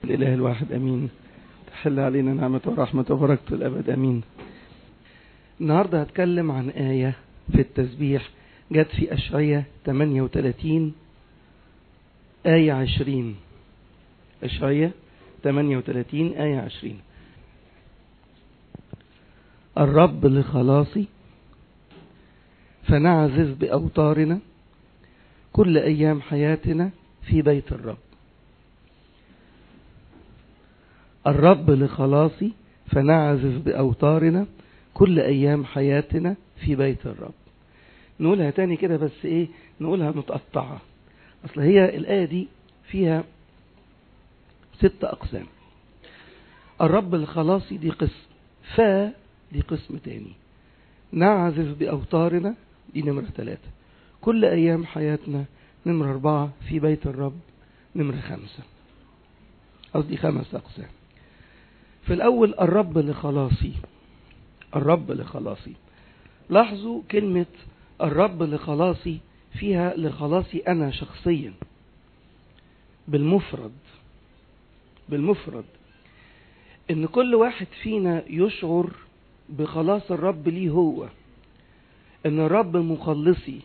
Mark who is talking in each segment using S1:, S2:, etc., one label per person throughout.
S1: الإله الواحد أمين تحل علينا نعمة ورحمة وبركة الأبد أمين النهاردة هتكلم عن آية في التسبيح جت في أشعية 38 آية 20 أشعية 38 آية 20 الرب لخلاصي فنعزز بأوطارنا كل أيام حياتنا في بيت الرب الرب لخلاصي فنعزف بأوتارنا كل أيام حياتنا في بيت الرب نقولها تاني كده بس إيه نقولها متقطعة أصل هي الآية دي فيها ست أقسام الرب الخلاصي دي قسم فا دي قسم تاني نعزف بأوتارنا دي نمرة ثلاثة كل أيام حياتنا نمرة أربعة في بيت الرب نمرة خمسة قصدي خمس أقسام في الأول الرب لخلاصي الرب لخلاصي لاحظوا كلمة الرب لخلاصي فيها لخلاصي أنا شخصيا بالمفرد بالمفرد إن كل واحد فينا يشعر بخلاص الرب ليه هو إن الرب مخلصي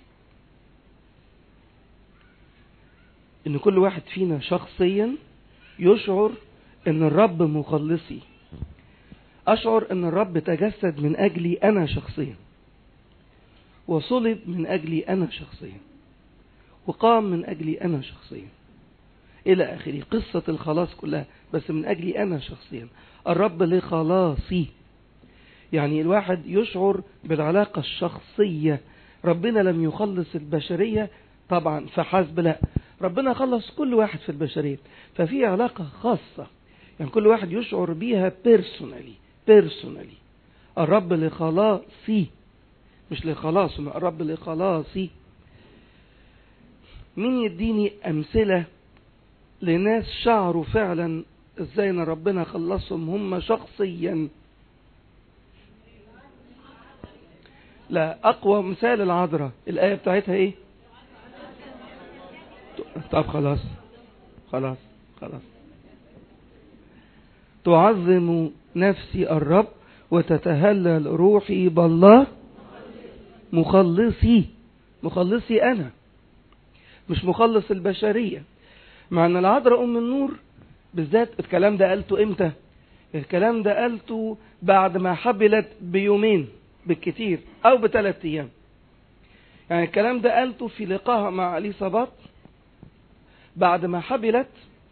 S1: إن كل واحد فينا شخصيا يشعر إن الرب مخلصي أشعر أن الرب تجسد من أجلي أنا شخصيا وصلب من أجلي أنا شخصيا وقام من أجلي أنا شخصيا إلى آخره قصة الخلاص كلها بس من أجلي أنا شخصيا الرب لخلاصي يعني الواحد يشعر بالعلاقة الشخصية ربنا لم يخلص البشرية طبعا فحسب لا ربنا خلص كل واحد في البشرية ففي علاقة خاصة يعني كل واحد يشعر بيها بيرسونالي بيرسونالي الرب لخلاصي مش لخلاص الرب لخلاصي مين يديني أمثلة لناس شعروا فعلا ازاي ان ربنا خلصهم هم شخصيا لا اقوى مثال العذراء الايه بتاعتها ايه طب خلاص خلاص خلاص تعظم نفسي الرب وتتهلل روحي بالله مخلصي مخلصي أنا مش مخلص البشرية مع أن العذراء أم النور بالذات الكلام ده قالته إمتى الكلام ده قالته بعد ما حبلت بيومين بالكتير أو بثلاث أيام يعني الكلام ده قالته في لقاها مع اليصابات بعد ما حبلت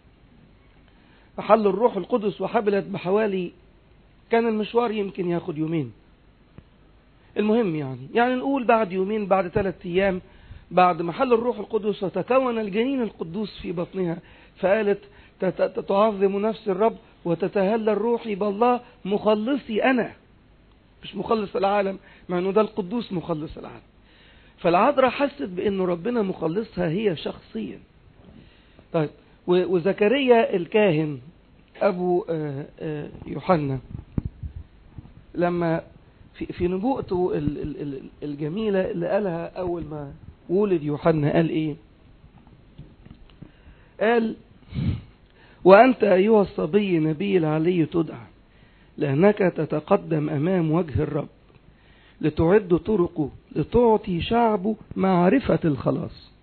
S1: حل الروح القدس وحبلت بحوالي كان المشوار يمكن ياخد يومين المهم يعني يعني نقول بعد يومين بعد ثلاثة أيام بعد ما حل الروح القدس وتكون الجنين القدوس في بطنها فقالت تعظم نفس الرب وتتهلل روحي بالله مخلصي أنا مش مخلص العالم مع أنه ده القدوس مخلص العالم فالعذراء حست بأنه ربنا مخلصها هي شخصيا طيب وزكريا الكاهن أبو يوحنا لما في, في نبوءته الجميلة اللي قالها أول ما ولد يوحنا قال إيه قال وأنت أيها الصبي نبي العلي تدعى لأنك تتقدم أمام وجه الرب لتعد طرقه لتعطي شعبه معرفة الخلاص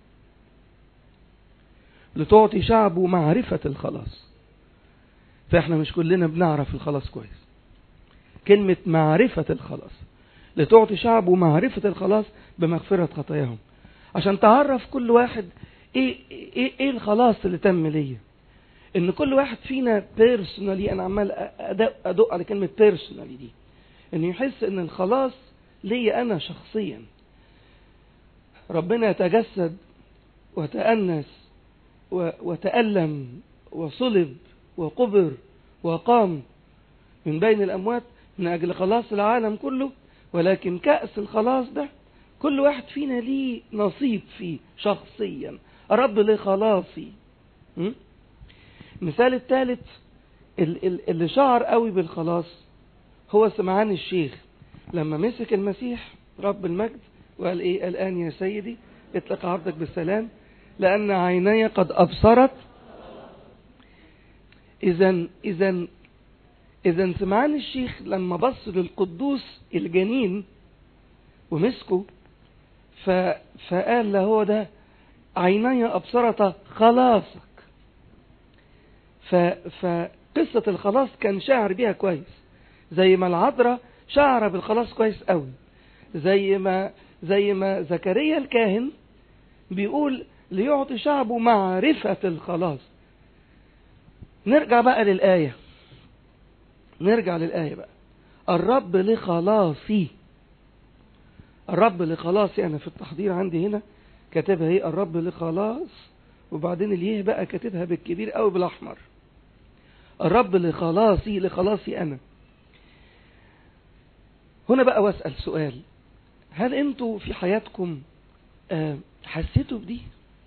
S1: لتعطي شعبه معرفة الخلاص فإحنا مش كلنا بنعرف الخلاص كويس كلمة معرفة الخلاص لتعطي شعبه معرفة الخلاص بمغفرة خطاياهم عشان تعرف كل واحد ايه, ايه, ايه الخلاص اللي تم ليا ان كل واحد فينا بيرسونالي انا عمال ادق, أدق على كلمة بيرسونالي دي انه يحس ان الخلاص ليا انا شخصيا ربنا يتجسد وتأنس وتألم وصلب وقبر وقام من بين الأموات من أجل خلاص العالم كله ولكن كأس الخلاص ده كل واحد فينا ليه نصيب فيه شخصيا رب لخلاصي مثال الثالث اللي شعر قوي بالخلاص هو سمعان الشيخ لما مسك المسيح رب المجد وقال ايه الآن يا سيدي اطلق عرضك بالسلام لأن عيني قد أبصرت إذا إذا إذا سمعان الشيخ لما بص للقدوس الجنين ومسكه ف... فقال له هو ده عيني أبصرت خلاصك ف... فقصة الخلاص كان شاعر بيها كويس زي ما العذراء شعر بالخلاص كويس قوي زي ما زي ما زكريا الكاهن بيقول ليعطي شعبه معرفة الخلاص نرجع بقى للآية نرجع للآية بقى الرب لخلاصي الرب لخلاصي أنا في التحضير عندي هنا كاتبها هي الرب لخلاص وبعدين اليه بقى كاتبها بالكبير قوي بالأحمر الرب لخلاصي لخلاصي أنا هنا بقى واسأل سؤال هل انتوا في حياتكم آه، حسيتوا بدي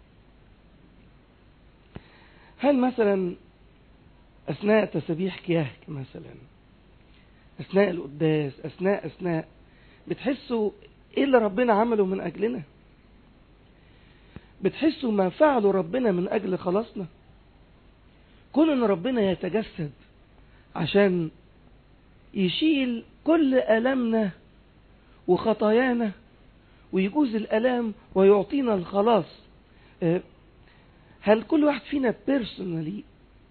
S1: هل مثلا أثناء تسبيح كياهك مثلا أثناء القداس أثناء أثناء بتحسوا إيه اللي ربنا عمله من أجلنا بتحسوا ما فعله ربنا من أجل خلاصنا كون أن ربنا يتجسد عشان يشيل كل ألمنا وخطايانا ويجوز الألام ويعطينا الخلاص هل كل واحد فينا بيرسونالي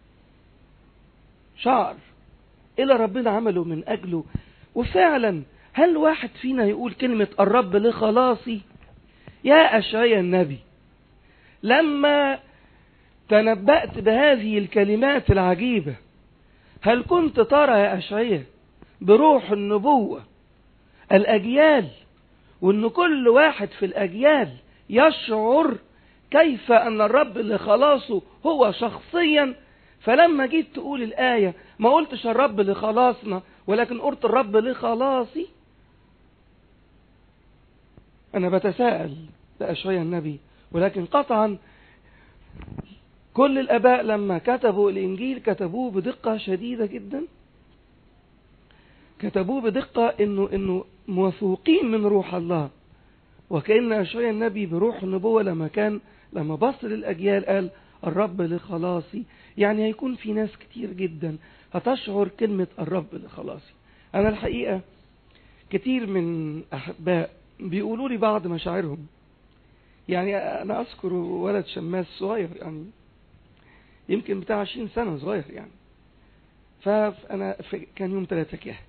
S1: شعر إيه اللي ربنا عمله من أجله وفعلا هل واحد فينا يقول كلمة الرب لخلاصي يا أشعيا النبي لما تنبأت بهذه الكلمات العجيبة هل كنت ترى يا أشعيا بروح النبوة الأجيال وأن كل واحد في الأجيال يشعر كيف أن الرب اللي خلاصه هو شخصيا فلما جيت تقول الآية ما قلتش الرب لخلاصنا ولكن قلت الرب لخلاصي أنا بتساءل لأشعيا النبي ولكن قطعا كل الأباء لما كتبوا الإنجيل كتبوه بدقة شديدة جدا كتبوه بدقة إنه إنه موثوقين من روح الله وكأن أشعيا النبي بروح النبوة لما كان لما بص للأجيال قال الرب لخلاصي يعني هيكون في ناس كتير جدا هتشعر كلمة الرب لخلاصي أنا الحقيقة كتير من أحباء بيقولوا لي بعض مشاعرهم يعني أنا أذكر ولد شماس صغير يعني يمكن بتاع 20 سنة صغير يعني فأنا كان يوم ثلاثة كيهك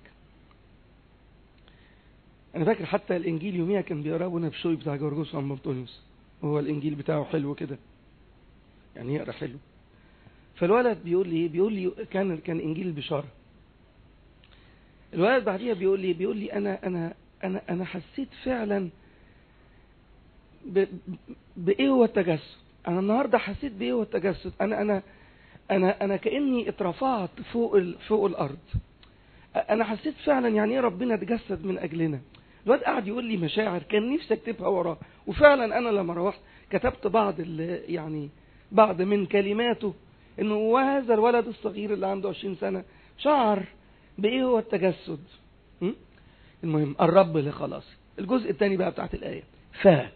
S1: أنا فاكر حتى الإنجيل يوميها كان بيقرأه أبونا بشوي بتاع جورجوس عم بطونيوس وهو الإنجيل بتاعه حلو كده يعني يقرأ حلو فالولد بيقول لي بيقول لي كان كان إنجيل البشارة الولد بعديها بيقول لي بيقول لي أنا أنا أنا أنا حسيت فعلا ب... بإيه هو التجسد أنا النهاردة حسيت بإيه هو التجسد أنا أنا أنا أنا كأني اترفعت فوق ال... فوق الأرض أنا حسيت فعلا يعني إيه ربنا اتجسد من أجلنا الواد قاعد يقول لي مشاعر كان نفسي اكتبها وراه وفعلا انا لما روحت كتبت بعض يعني بعض من كلماته انه وهذا الولد الصغير اللي عنده 20 سنة شعر بايه هو التجسد م? المهم الرب لخلاص الجزء الثاني بقى بتاعت الآية فا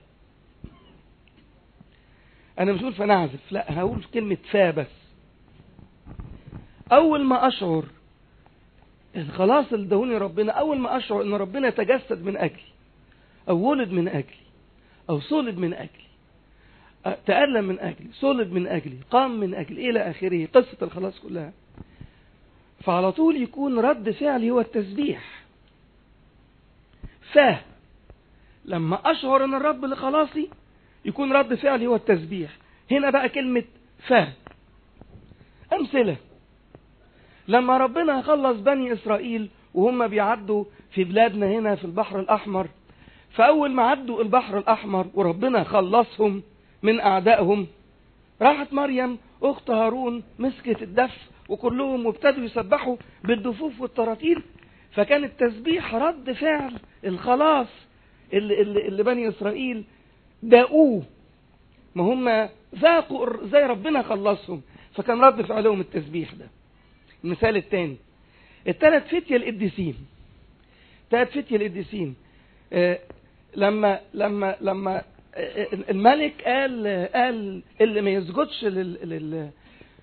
S1: انا مش هقول فنعزف لا هقول كلمة فا بس اول ما اشعر الخلاص اللي دهوني ربنا أول ما أشعر أن ربنا تجسد من أجلي أو ولد من أجلي أو صلب من أجلي تألم من أجلي صلب من أجلي قام من أجلي إلى آخره قصة الخلاص كلها فعلى طول يكون رد فعلي هو التسبيح فاه لما أشعر أن الرب لخلاصي يكون رد فعلي هو التسبيح هنا بقى كلمة فاه أمثلة لما ربنا خلص بني إسرائيل وهم بيعدوا في بلادنا هنا في البحر الأحمر فأول ما عدوا البحر الأحمر وربنا خلصهم من أعدائهم راحت مريم أخت هارون مسكت الدف وكلهم وابتدوا يسبحوا بالدفوف والتراتيل فكان التسبيح رد فعل الخلاص اللي, اللي, اللي بني إسرائيل داقوه ما هم ذاقوا زي ربنا خلصهم فكان رد فعلهم التسبيح ده المثال الثاني الثلاث فتية القديسين ثلاث فتية القديسين آه لما لما لما الملك قال قال اللي ما يسجدش لل, لل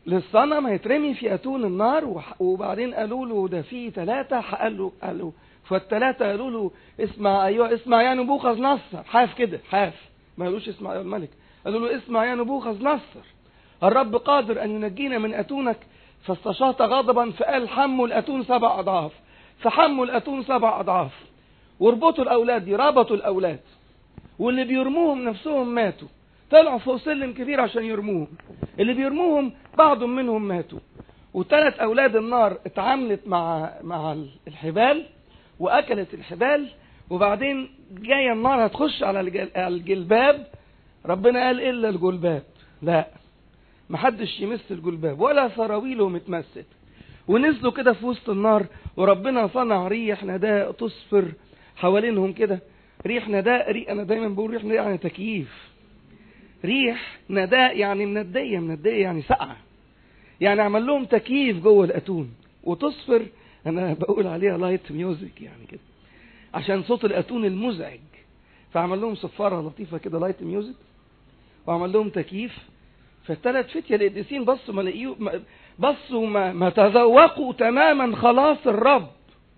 S1: للصنم هيترمي في اتون النار وبعدين قالوا له ده في ثلاثة قال له قالوا فالثلاثة قالوا له اسمع ايوه اسمع يا نبوخذ نصر حاف كده حاف ما قالوش اسمع يا الملك قالوا له اسمع يا نبوخذ نصر الرب قادر ان ينجينا من اتونك فاستشاط غضبا فقال حموا الاتون سبع اضعاف فحموا الاتون سبع اضعاف واربطوا الاولاد دي ربطوا الاولاد واللي بيرموهم نفسهم ماتوا طلعوا فوق سلم كبير عشان يرموهم اللي بيرموهم بعض منهم ماتوا وثلاث اولاد النار اتعاملت مع مع الحبال واكلت الحبال وبعدين جايه النار هتخش على الجلباب ربنا قال الا الجلباب لا محدش يمس الجلباب ولا سراويله اتمست ونزلوا كده في وسط النار وربنا صنع ريح نداء تصفر حوالينهم كده ريح نداء ريح انا دايما بقول ريح نداء يعني تكييف ريح نداء يعني مندية مندية يعني سقعة يعني عمل لهم تكييف جوه الاتون وتصفر انا بقول عليها لايت ميوزك يعني كده عشان صوت الاتون المزعج فعمل لهم صفارة لطيفة كده لايت ميوزك وعمل لهم تكييف فالثلاث فتية القديسين بصوا ما لقيوا بصوا ما, ما تذوقوا تماما خلاص الرب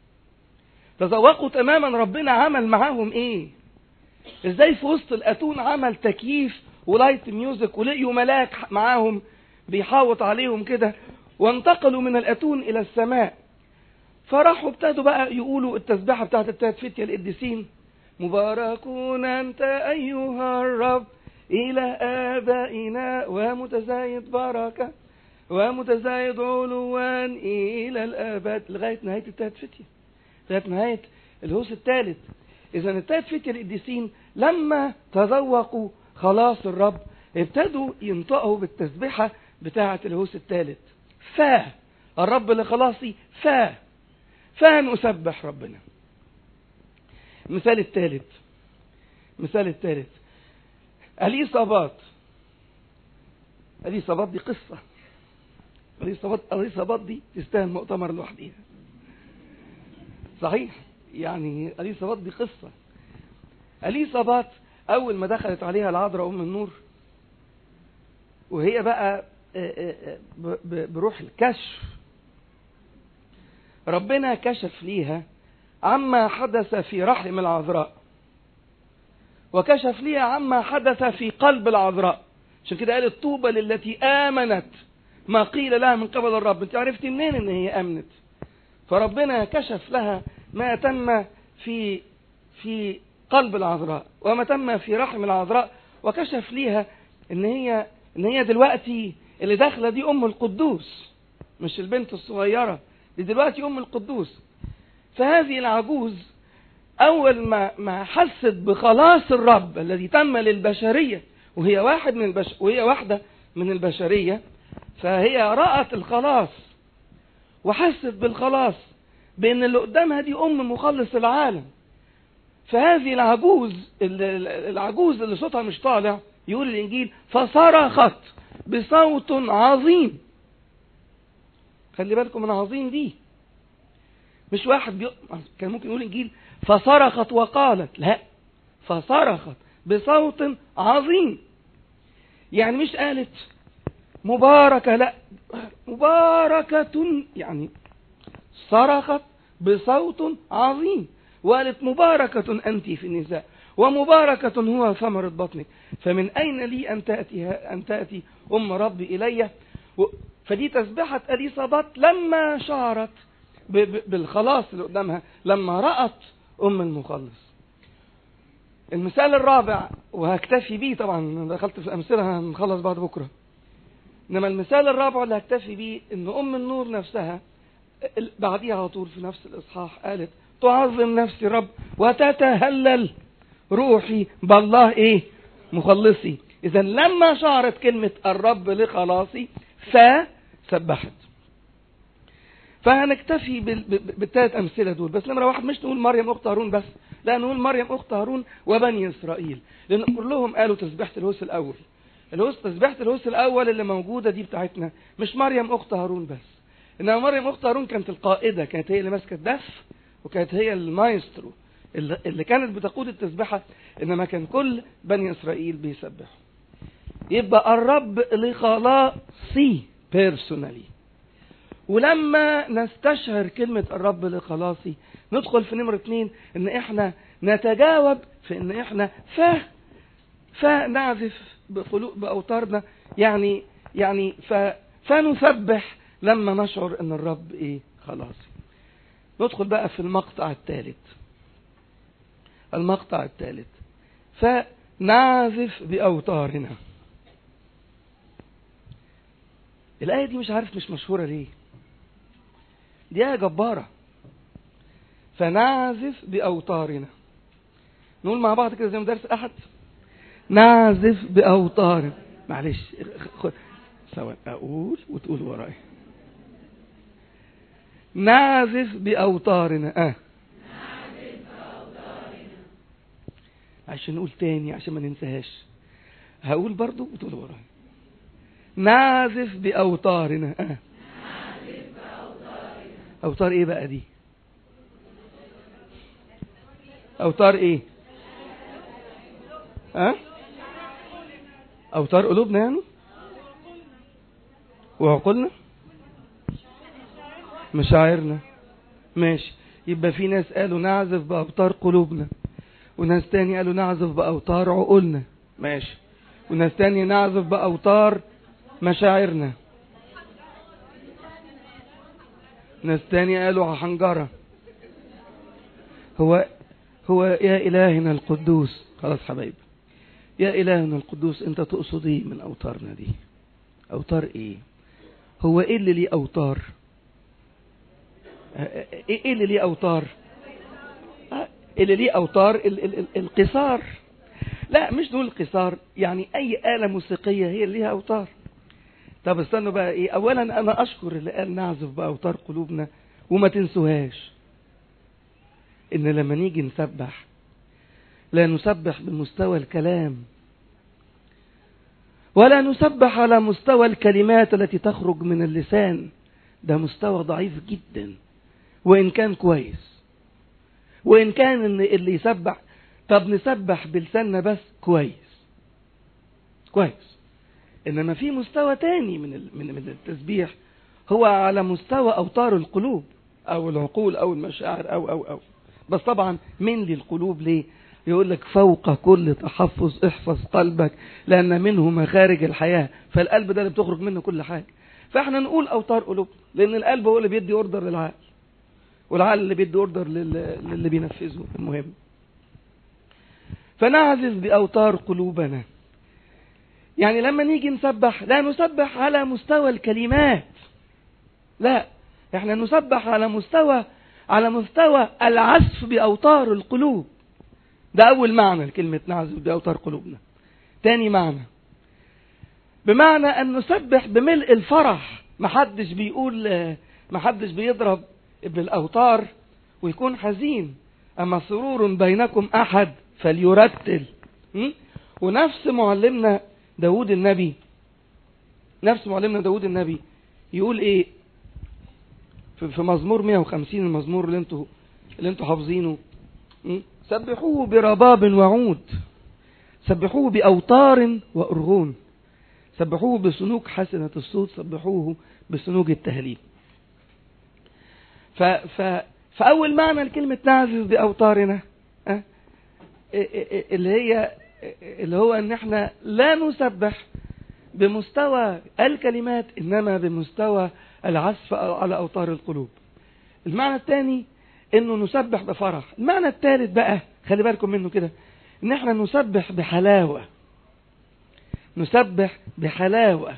S1: تذوقوا تماما ربنا عمل معاهم ايه ازاي في وسط الاتون عمل تكييف ولايت ميوزك ولقيوا ملاك معاهم بيحاوط عليهم كده وانتقلوا من الاتون الى السماء فراحوا ابتدوا بقى يقولوا التسبيحه بتاعت التلات فتية القديسين مباركون انت ايها الرب الى ابائنا ومتزايد بركه ومتزايد علوا الى الابد لغايه نهايه التلات فتية لغايه نهايه الهوس الثالث اذا التلات فتية القديسين لما تذوقوا خلاص الرب ابتدوا ينطقوا بالتسبيحة بتاعة الهوس الثالث فا الرب لخلاصي فا فا نسبح ربنا المثال الثالث المثال الثالث اليصابات اليصابات دي قصة اليصابات اليصابات دي تستاهل مؤتمر لوحديها صحيح يعني اليصابات دي قصة اليصابات أول ما دخلت عليها العذراء أم النور وهي بقى بروح الكشف ربنا كشف ليها عما حدث في رحم العذراء وكشف ليها عما حدث في قلب العذراء عشان كده قالت طوبى للتي آمنت ما قيل لها من قبل الرب انت عرفتي منين ان هي آمنت فربنا كشف لها ما تم في في قلب العذراء وما تم في رحم العذراء وكشف ليها ان هي ان هي دلوقتي اللي داخله دي ام القدوس مش البنت الصغيره دي دلوقتي ام القدوس فهذه العجوز اول ما ما حست بخلاص الرب الذي تم للبشريه وهي واحد من البش وهي واحده من البشريه فهي رأت الخلاص وحست بالخلاص بان اللي قدامها دي ام مخلص العالم فهذه العجوز العجوز اللي صوتها مش طالع يقول الانجيل فصرخت بصوت عظيم خلي بالكم من عظيم دي مش واحد بي... كان ممكن يقول الانجيل فصرخت وقالت لا فصرخت بصوت عظيم يعني مش قالت مباركة لا مباركة يعني صرخت بصوت عظيم وقالت مباركة أنت في النساء ومباركة هو ثمرة بطنك فمن أين لي أن تأتي, أن تأتي أم ربي إلي فدي تسبحة أليصابات لما شعرت بالخلاص اللي قدامها لما رأت أم المخلص المثال الرابع وهكتفي بيه طبعا دخلت في الأمثلة هنخلص بعد بكرة إنما المثال الرابع اللي هكتفي بيه إن أم النور نفسها بعديها على طول في نفس الإصحاح قالت تعظم نفسي رب وتتهلل روحي بالله ايه مخلصي اذا لما شعرت كلمة الرب لخلاصي فسبحت فهنكتفي بالثلاث امثله دول بس نمره واحد مش نقول مريم اخت هارون بس لا نقول مريم اخت هارون وبني اسرائيل لان كلهم قالوا تسبيحه الهوس الاول الهوس تسبيحه الهوس الاول اللي موجوده دي بتاعتنا مش مريم اخت هارون بس انما مريم اخت هارون كانت القائده كانت هي اللي ماسكه الدف وكانت هي المايسترو اللي كانت بتقود التسبحة إنما كان كل بني إسرائيل بيسبحوا يبقى الرب لخلاصي بيرسونالي ولما نستشعر كلمة الرب لخلاصي ندخل في نمرة اتنين ان احنا نتجاوب في ان احنا ف فنعزف بأوتارنا يعني يعني ف فنسبح لما نشعر ان الرب ايه خلاصي ندخل بقى في المقطع الثالث المقطع الثالث فنعزف بأوتارنا الآية دي مش عارف مش مشهورة ليه دي آية جبارة فنعزف بأوتارنا نقول مع بعض كده زي مدرس أحد نعزف بأوتارنا معلش سوا أقول وتقول وراي نعزف بأوتارنا آه. عشان نقول تاني عشان ما ننساهاش هقول برضو وتقول وراي نعزف بأوتارنا آه. أوتار إيه بقى دي أوتار إيه ها أه؟ أوتار قلوبنا يعني وعقولنا مشاعرنا ماشي يبقى في ناس قالوا نعزف بأوتار قلوبنا وناس تاني قالوا نعزف بأوتار عقولنا ماشي وناس تاني نعزف بأوتار مشاعرنا ناس تاني قالوا حنجرة هو هو يا إلهنا القدوس خلاص حبايب يا إلهنا القدوس أنت تقصد إيه من أوتارنا دي أوتار إيه هو إيه اللي ليه أوتار إيه اللي ليه أوتار اللي ليه أوتار ال ال ال القصار لا مش دول القصار يعني أي آلة موسيقية هي اللي ليها أوتار طب استنوا بقى ايه اولا انا اشكر اللي قال نعزف باوتار قلوبنا وما تنسوهاش ان لما نيجي نسبح لا نسبح بمستوى الكلام ولا نسبح على مستوى الكلمات التي تخرج من اللسان ده مستوى ضعيف جدا وان كان كويس وان كان ان اللي يسبح طب نسبح بلساننا بس كويس كويس انما في مستوى تاني من من من التسبيح هو على مستوى اوتار القلوب او العقول او المشاعر او او او بس طبعا من للقلوب ليه يقول لك فوق كل تحفظ احفظ قلبك لان منه مخارج الحياه فالقلب ده اللي بتخرج منه كل حاجه فاحنا نقول اوتار قلوب لان القلب هو اللي بيدي اوردر للعقل والعقل اللي بيدي اوردر للي بينفذه المهم فنعزف باوتار قلوبنا يعني لما نيجي نسبح لا نسبح على مستوى الكلمات لا احنا نسبح على مستوى على مستوى العزف بأوتار القلوب ده أول معنى لكلمة نعزف بأوتار قلوبنا تاني معنى بمعنى أن نسبح بملء الفرح محدش بيقول محدش بيضرب بالأوتار ويكون حزين أما سرور بينكم أحد فليرتل ونفس معلمنا داود النبي نفس معلمنا داود النبي يقول ايه في مزمور 150 المزمور اللي انتوا اللي انتوا حافظينه سبحوه برباب وعود سبحوه بأوتار وأرغون سبحوه بسنوك حسنة الصوت سبحوه بسنوك التهليل ف ف فأول معنى لكلمة نعزف بأوتارنا أه؟ اللي هي اللي هو ان احنا لا نسبح بمستوى الكلمات انما بمستوى العزف على اوتار القلوب المعنى الثاني انه نسبح بفرح المعنى الثالث بقى خلي بالكم منه كده ان احنا نسبح بحلاوة نسبح بحلاوة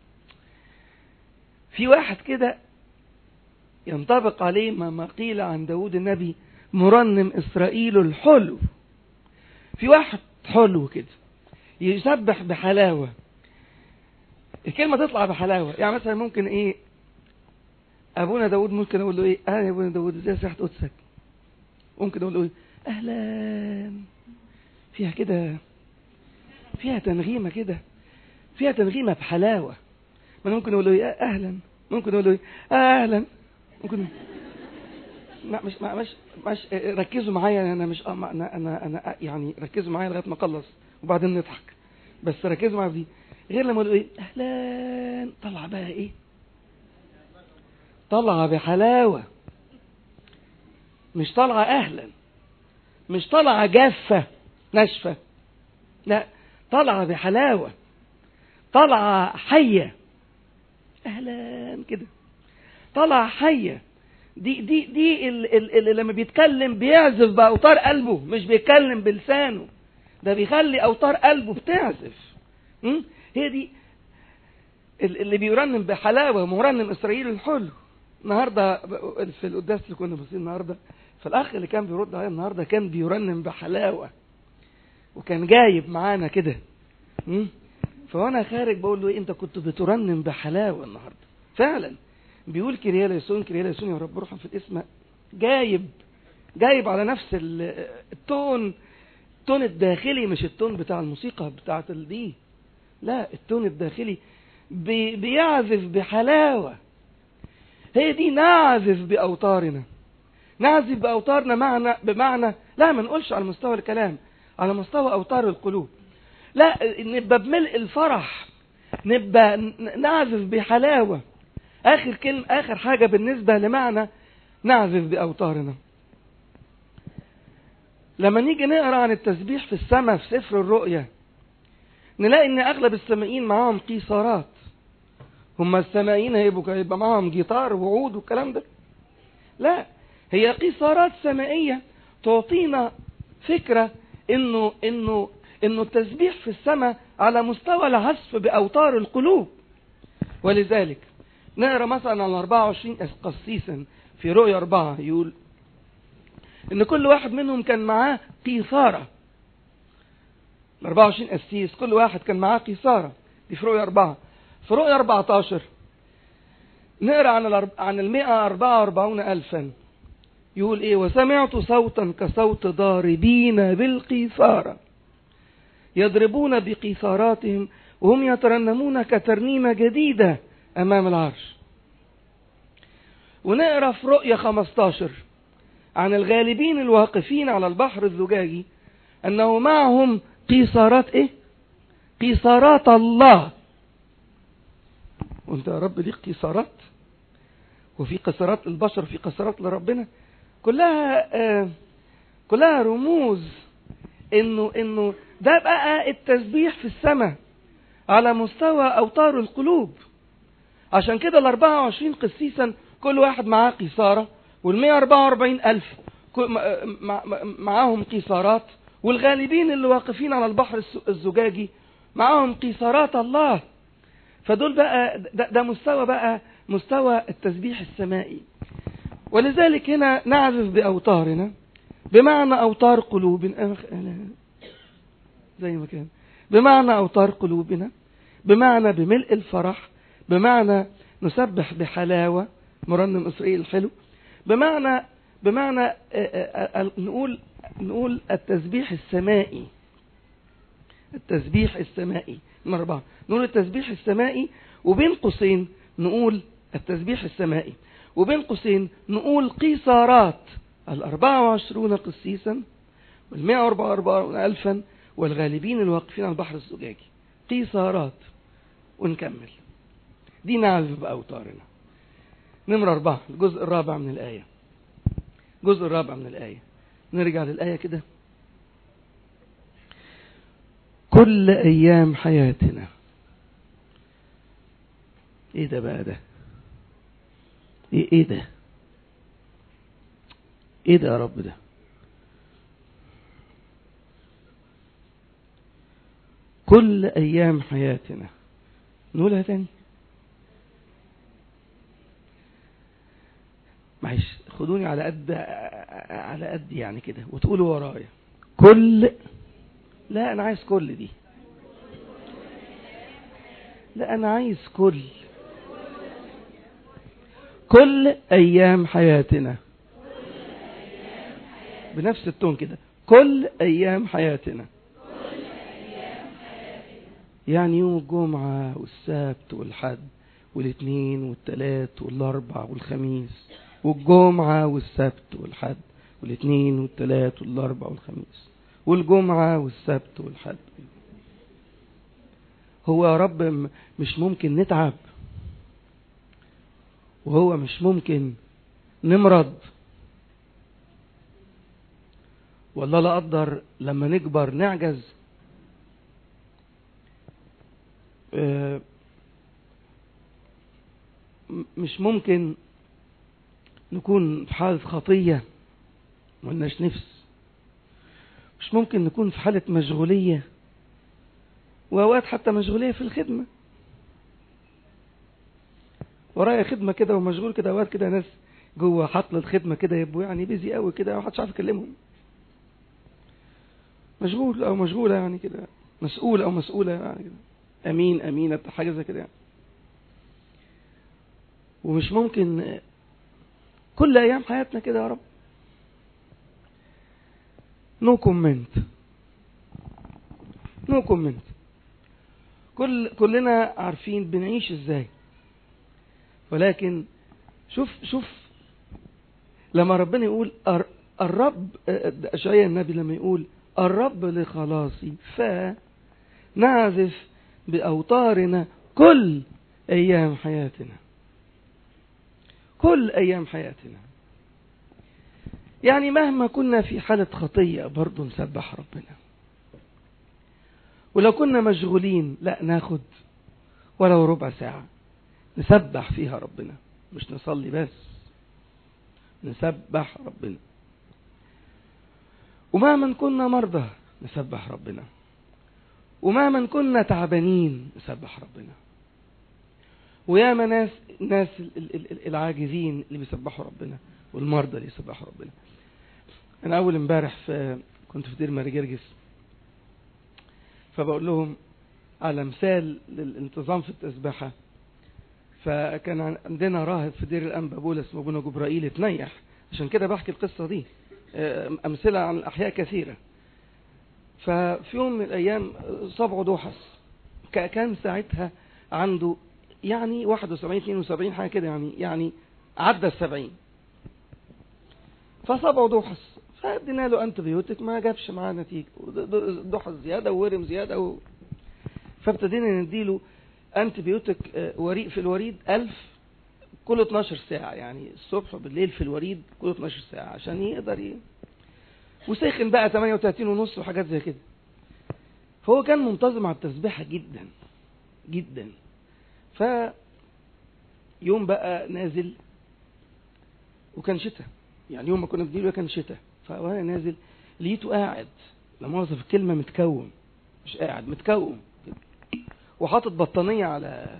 S1: في واحد كده ينطبق عليه ما قيل عن داود النبي مرنم إسرائيل الحلو في واحد حلو كده يسبح بحلاوة الكلمة تطلع بحلاوة يعني مثلا ممكن ايه ابونا داود ممكن اقول له ايه اهلا يا ابونا داود ازاي صحة قدسك ممكن اقول له ايه اهلا فيها كده فيها تنغيمة كده فيها تنغيمة بحلاوة ما ممكن اقول له ايه اهلا ممكن اقول له ايه اهلا ممكن ما مش ما مش مش ركزوا معايا انا مش انا انا انا يعني ركزوا معايا لغايه ما اخلص وبعدين نضحك بس ركزوا معايا في دي غير لما اقول ايه اهلا طلع بقى ايه طالعة بحلاوة مش طالعة أهلا مش طالعة جافة ناشفة لا طالعة بحلاوة طالعة حية أهلا كده طالعة حية دي دي دي اللي لما بيتكلم بيعزف بأوتار قلبه مش بيتكلم بلسانه ده بيخلي أوتار قلبه بتعزف هي دي اللي بيرنم بحلاوة مرنم إسرائيل الحلو النهاردة في القداس اللي كنا بصين النهاردة فالأخ اللي كان بيرد عليا النهاردة كان بيرنم بحلاوة وكان جايب معانا كده فوانا خارج بقول له ايه انت كنت بترنم بحلاوة النهاردة فعلا بيقول كريالا يسون كريالا يسون يا رب روحا في الاسم جايب جايب على نفس التون التون الداخلي مش التون بتاع الموسيقى بتاعت دي لا التون الداخلي بي بيعزف بحلاوة هي دي نعزف بأوتارنا نعزف بأوتارنا معنى بمعنى لا ما نقولش على مستوى الكلام على مستوى أوتار القلوب لا نبقى بملء الفرح نبقى نعزف بحلاوة آخر كلمة آخر حاجة بالنسبة لمعنى نعزف بأوتارنا لما نيجي نقرأ عن التسبيح في السماء في سفر الرؤيا نلاقي ان اغلب السمائيين معاهم قيصارات هم السمائيين هيبقوا هيبقى معاهم جيتار وعود والكلام ده لا هي قيصارات سمائية تعطينا فكرة انه انه انه التسبيح في السماء على مستوى العزف باوتار القلوب ولذلك نقرا مثلا عن 24 قسيسا في رؤيا أربعة يقول ان كل واحد منهم كان معاه قيصارة ال 24 قسيس كل واحد كان معاه قيصارة دي في رؤيا أربعة في رؤيا 14 نقرا عن عن ال 144 ألفا يقول ايه وسمعت صوتا كصوت ضاربين بالقيثارة يضربون بقيثاراتهم وهم يترنمون كترنيمة جديدة أمام العرش ونقرا في رؤيا 15 عن الغالبين الواقفين على البحر الزجاجي أنه معهم قيصارات إيه؟ قيصارات الله وانت يا رب ليك قيصارات وفي قيصارات للبشر وفي قيصارات لربنا كلها آه كلها رموز انه انه ده بقى التسبيح في السماء على مستوى اوتار القلوب عشان كده ال 24 قسيسا كل واحد معاه قيصارة وال 144 ألف معاهم قيصارات والغالبين اللي واقفين على البحر الزجاجي معاهم قيصارات الله فدول بقى ده, ده مستوى بقى مستوى التسبيح السمائي ولذلك هنا نعزف بأوتارنا بمعنى أوتار قلوبنا زي ما كان بمعنى أوتار قلوبنا بمعنى بملء الفرح بمعنى نسبح بحلاوة مرنم إسرائيل الحلو بمعنى بمعنى نقول نقول التسبيح السمائي التسبيح السمائي نمرة أربعة نقول التسبيح السمائي وبين قوسين نقول التسبيح السمائي وبين قوسين نقول قيصارات الأربعة وعشرون قسيسا والمائة وأربعة وأربعون ألفا والغالبين الواقفين على البحر الزجاجي قيصارات ونكمل دي نعزف بأوتارنا نمرة أربعة الجزء الرابع من الآية الجزء الرابع من الآية نرجع للآية كده كل أيام حياتنا إيه ده بقى ده إيه, إيه ده إيه ده يا رب ده كل أيام حياتنا نقولها تاني معلش خدوني على قد على قد يعني كده وتقولوا ورايا كل لا انا عايز كل دي لا انا عايز كل كل ايام حياتنا بنفس التون كده كل ايام حياتنا يعني يوم الجمعة والسبت والحد والاثنين والثلاث والاربع والخميس والجمعة والسبت والحد والاثنين والثلاث والاربع والخميس والجمعة والسبت والحد هو يا رب مش ممكن نتعب وهو مش ممكن نمرض والله لا قدر لما نكبر نعجز آه، مش ممكن نكون في حالة خطية ملناش نفس مش ممكن نكون في حالة مشغولية وأوقات حتى مشغولية في الخدمة ورايا خدمة كده ومشغول كده أوقات كده ناس جوه حطل الخدمة كده يبقوا يعني بيزي قوي كده محدش عارف يكلمهم مشغول أو مشغولة يعني كده مسؤول أو مسؤولة يعني كده أمين أمينة حاجة زي كده يعني ومش ممكن كل أيام حياتنا كده يا رب نو كومنت نو كومنت كل كلنا عارفين بنعيش ازاي ولكن شوف شوف لما ربنا يقول الرب أشعياء النبي لما يقول الرب لخلاصي فنعزف بأوطارنا كل أيام حياتنا كل أيام حياتنا يعني مهما كنا في حالة خطية برضو نسبح ربنا ولو كنا مشغولين لا ناخد ولو ربع ساعة نسبح فيها ربنا مش نصلي بس نسبح ربنا ومهما كنا مرضى نسبح ربنا ومهما كنا تعبانين نسبح ربنا وياما ناس ناس العاجزين اللي بيسبحوا ربنا والمرضى اللي يسبحوا ربنا انا اول امبارح في كنت في دير ماري جرجس فبقول لهم على مثال للانتظام في التسبحة فكان عندنا راهب في دير الأنبا بولا اسمه ابونا جبرائيل اتنيح عشان كده بحكي القصة دي أمثلة عن الأحياء كثيرة ففي يوم من الأيام صبعه دوحس كان ساعتها عنده يعني 71 72 حاجة كده يعني يعني عدى السبعين فصبعه دوحس فادينا له انتبيوتك ما جابش معاه نتيجه دوحس زياده وورم زياده و... فابتدينا نديله انتبيوتك وريق في الوريد 1000 كل 12 ساعة يعني الصبح وبالليل في الوريد كل 12 ساعة عشان يقدر ي... وسخن بقى 38 ونص وحاجات زي كده فهو كان منتظم على التسبيحة جدا جدا ف يوم بقى نازل وكان شتاء يعني يوم ما كنا بنديله كان شتاء فوانا نازل لقيته قاعد لا مؤاخذة في الكلمة متكوم مش قاعد متكوم وحاطط بطانية على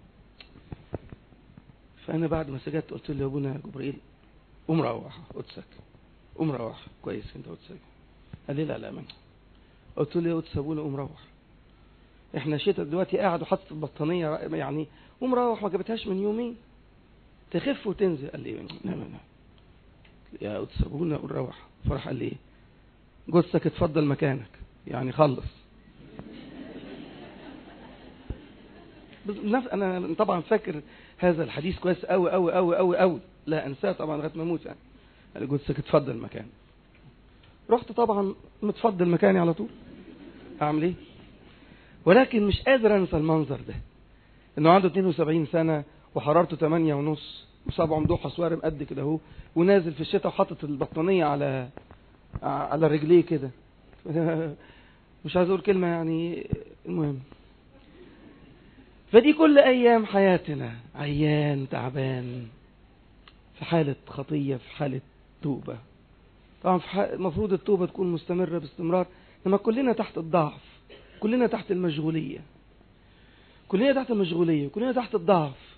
S1: فأنا بعد ما سجدت قلت له يا أبونا جبريل قوم روح قدسك قوم روح كويس أنت قدسك قال لي لا لا من قلت له يا قدس أبونا قوم روح احنا شتاء دلوقتي قاعد وحاطط البطانية يعني قوم روح ما جابتهاش من يومين تخف وتنزل قال لي لا لا لا يا قدس أبونا قول روح فرح قال لي ايه جثك اتفضل مكانك يعني خلص انا طبعا فاكر هذا الحديث كويس قوي قوي قوي قوي قوي لا انساه طبعا لغايه ما اموت يعني قال جثك اتفضل مكانك رحت طبعا متفضل مكاني على طول اعمل ايه ولكن مش قادر انسى المنظر ده انه عنده 72 سنه وحرارته 8 ونص وصابعه مدوحه صوارم قد كده اهو ونازل في الشتاء وحاطط البطانيه على على رجليه كده مش عايز اقول كلمه يعني المهم فدي كل ايام حياتنا عيان تعبان في حاله خطيه في حاله توبه طبعا المفروض التوبه تكون مستمره باستمرار انما كلنا تحت الضعف كلنا تحت المشغوليه كلنا تحت المشغوليه كلنا تحت الضعف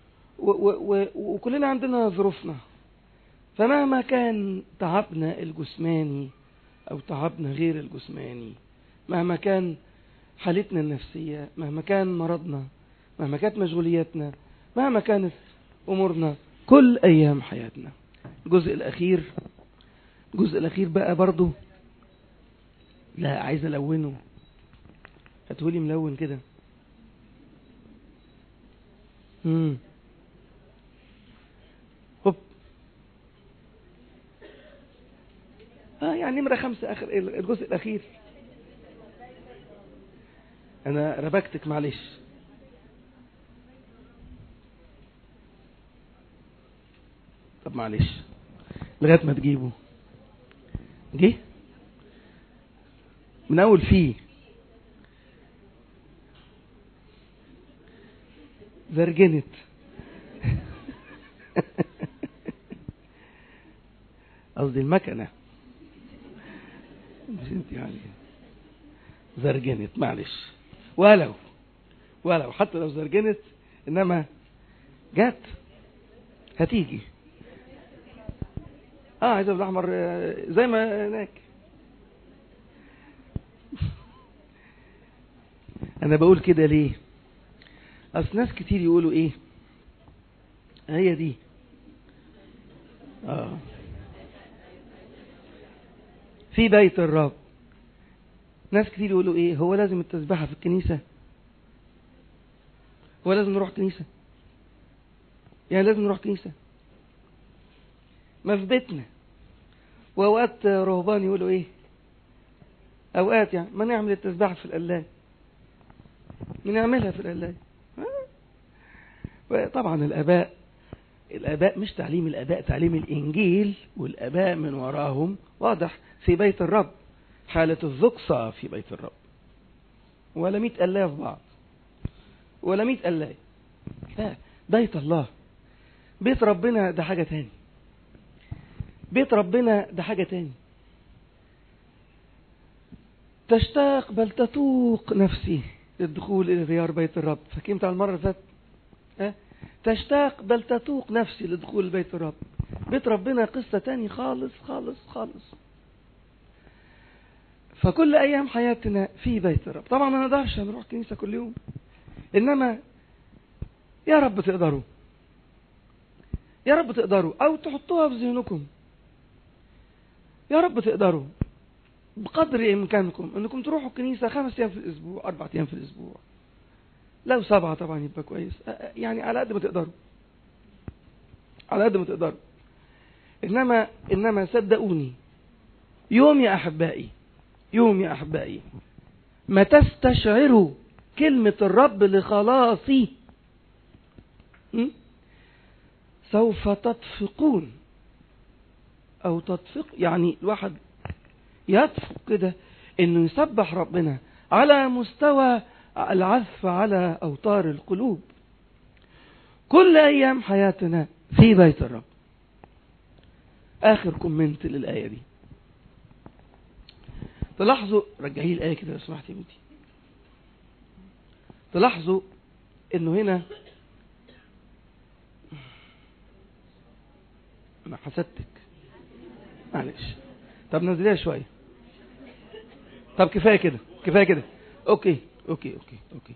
S1: وكلنا عندنا ظروفنا فمهما كان تعبنا الجسماني أو تعبنا غير الجسماني مهما كان حالتنا النفسية مهما كان مرضنا مهما كانت مشغولياتنا مهما كانت أمورنا كل أيام حياتنا الجزء الأخير الجزء الأخير بقى برضو لا عايز ألونه هتقولي ملون كده امم آه يعني نمرة خمسة آخر الجزء الأخير أنا ربكتك معلش طب معلش لغاية ما تجيبه جه من أول فيه زرجنت قصدي المكنة مش انت يعني زرجنت معلش ولو ولو حتى لو زرجنت انما جت هتيجي اه عايزة بالاحمر زي ما هناك انا بقول كده ليه اصل ناس كتير يقولوا ايه هي دي اه في بيت الرب ناس كتير يقولوا ايه هو لازم التسبيحة في الكنيسة هو لازم نروح كنيسة يعني لازم نروح كنيسة ما في بيتنا واوقات رهبان يقولوا ايه اوقات يعني ما نعمل التسبيحة في القلاية بنعملها في القلاية طبعا الاباء الاباء مش تعليم الاباء تعليم الانجيل والاباء من وراهم واضح في بيت الرب حالة الزقصة في بيت الرب ولا مئة قلاية في بعض ولا مئة قلاية لا بيت الله بيت ربنا ده حاجة تاني بيت ربنا ده حاجة تاني تشتاق بل تتوق نفسي للدخول إلى ديار بيت الرب فاكرين بتاع المرة اللي فاتت أه؟ تشتاق بل تتوق نفسي لدخول بيت الرب بيت ربنا قصة تاني خالص خالص خالص فكل أيام حياتنا في بيت الرب طبعا ما نقدرش نروح كنيسة كل يوم إنما يا رب تقدروا يا رب تقدروا أو تحطوها في ذهنكم يا رب تقدروا بقدر إمكانكم أنكم تروحوا الكنيسة خمس أيام في الأسبوع أربع أيام في الأسبوع لو سبعة طبعا يبقى كويس يعني على قد ما تقدروا على قد ما تقدروا إنما إنما صدقوني يوم يا أحبائي يوم يا أحبائي ما تستشعروا كلمة الرب لخلاصي سوف تطفقون أو تطفق يعني الواحد يطفق كده إنه يسبح ربنا على مستوى العزف على أوتار القلوب كل أيام حياتنا في بيت الرب آخر كومنت للآية دي تلاحظوا رجعي الآية كده لو سمحت يا بنتي تلاحظوا انه هنا انا حسدتك معلش طب نزليها شوية طب كفاية كده كفاية كده اوكي اوكي اوكي اوكي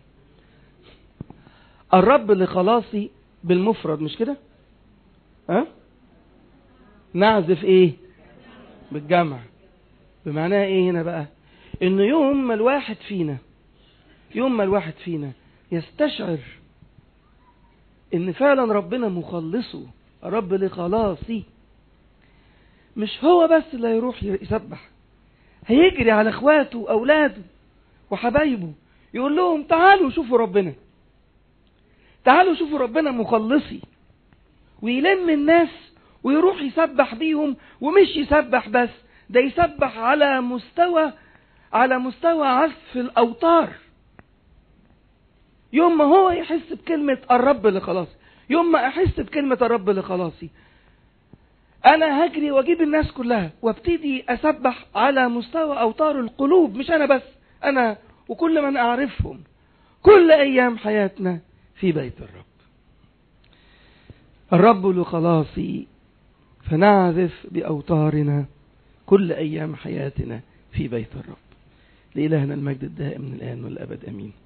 S1: الرب لخلاصي بالمفرد مش كده ها نعزف ايه بالجمع بمعناها ايه هنا بقى انه يوم ما الواحد فينا يوم ما الواحد فينا يستشعر ان فعلا ربنا مخلصه رب لخلاصي مش هو بس اللي هيروح يسبح هيجري على اخواته واولاده وحبايبه يقول لهم تعالوا شوفوا ربنا تعالوا شوفوا ربنا مخلصي ويلم الناس ويروح يسبح بيهم ومش يسبح بس ده يسبح على مستوى على مستوى عزف الأوتار يوم ما هو يحس بكلمة الرب لخلاصي يوم ما أحس بكلمة الرب لخلاصي أنا هجري وأجيب الناس كلها وابتدي أسبح على مستوى أوتار القلوب مش أنا بس أنا وكل من أعرفهم كل أيام حياتنا في بيت الرب الرب لخلاصي فنعزف بأوتارنا كل أيام حياتنا في بيت الرب لإلهنا المجد الدائم من الآن والأبد أمين